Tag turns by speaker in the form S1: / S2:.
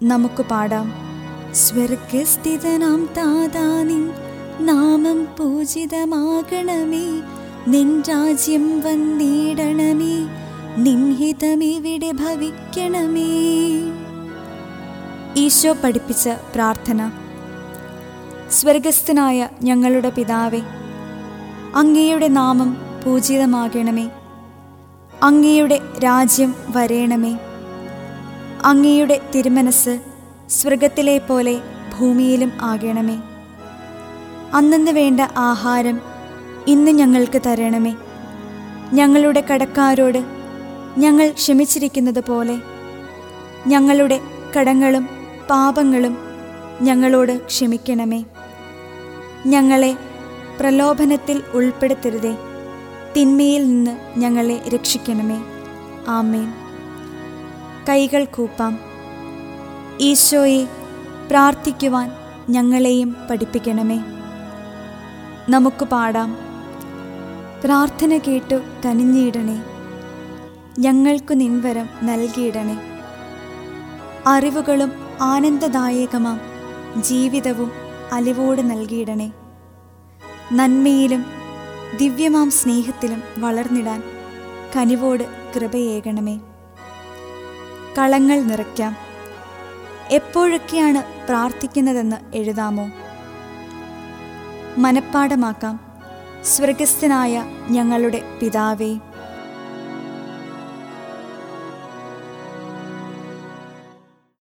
S1: നമുക്ക് പാടാം സ്വർഗസ്ഥിതനാം താതാനിൻ നാമം പൂജിതമാകണമേ നിൻ രാജ്യം വന്നിടണമേ നിൻഹിതമിവിടെ ഭവിക്കണമേ ഈശോ പഠിപ്പിച്ച പ്രാർത്ഥന സ്വർഗസ്ഥനായ ഞങ്ങളുടെ പിതാവേ അങ്ങയുടെ നാമം പൂജിതമാകണമേ അങ്ങയുടെ രാജ്യം വരേണമേ അങ്ങയുടെ തിരുമനസ് സ്വർഗത്തിലെ പോലെ ഭൂമിയിലും ആകണമേ അന്നന്ന് വേണ്ട ആഹാരം ഇന്ന് ഞങ്ങൾക്ക് തരണമേ ഞങ്ങളുടെ കടക്കാരോട് ഞങ്ങൾ ക്ഷമിച്ചിരിക്കുന്നത് പോലെ ഞങ്ങളുടെ കടങ്ങളും പാപങ്ങളും ഞങ്ങളോട് ക്ഷമിക്കണമേ ഞങ്ങളെ പ്രലോഭനത്തിൽ ഉൾപ്പെടുത്തരുതേ തിന്മയിൽ നിന്ന് ഞങ്ങളെ രക്ഷിക്കണമേ ആമേൻ കൈകൾ കൂപ്പാം ഈശോയെ പ്രാർത്ഥിക്കുവാൻ ഞങ്ങളെയും പഠിപ്പിക്കണമേ നമുക്ക് പാടാം പ്രാർത്ഥന കേട്ടു കനിഞ്ഞിടണേ ഞങ്ങൾക്കു നിൻവരം നൽകിയിടണേ അറിവുകളും ആനന്ദദായകമാം ജീവിതവും അലിവോട് നൽകിയിടണേ നന്മയിലും ദിവ്യമാം സ്നേഹത്തിലും വളർന്നിടാൻ കനിവോട് കൃപയേകണമേ കളങ്ങൾ നിറയ്ക്കാം എപ്പോഴൊക്കെയാണ് പ്രാർത്ഥിക്കുന്നതെന്ന് എഴുതാമോ മനപ്പാടമാക്കാം സ്വർഗസ്ഥനായ ഞങ്ങളുടെ പിതാവേ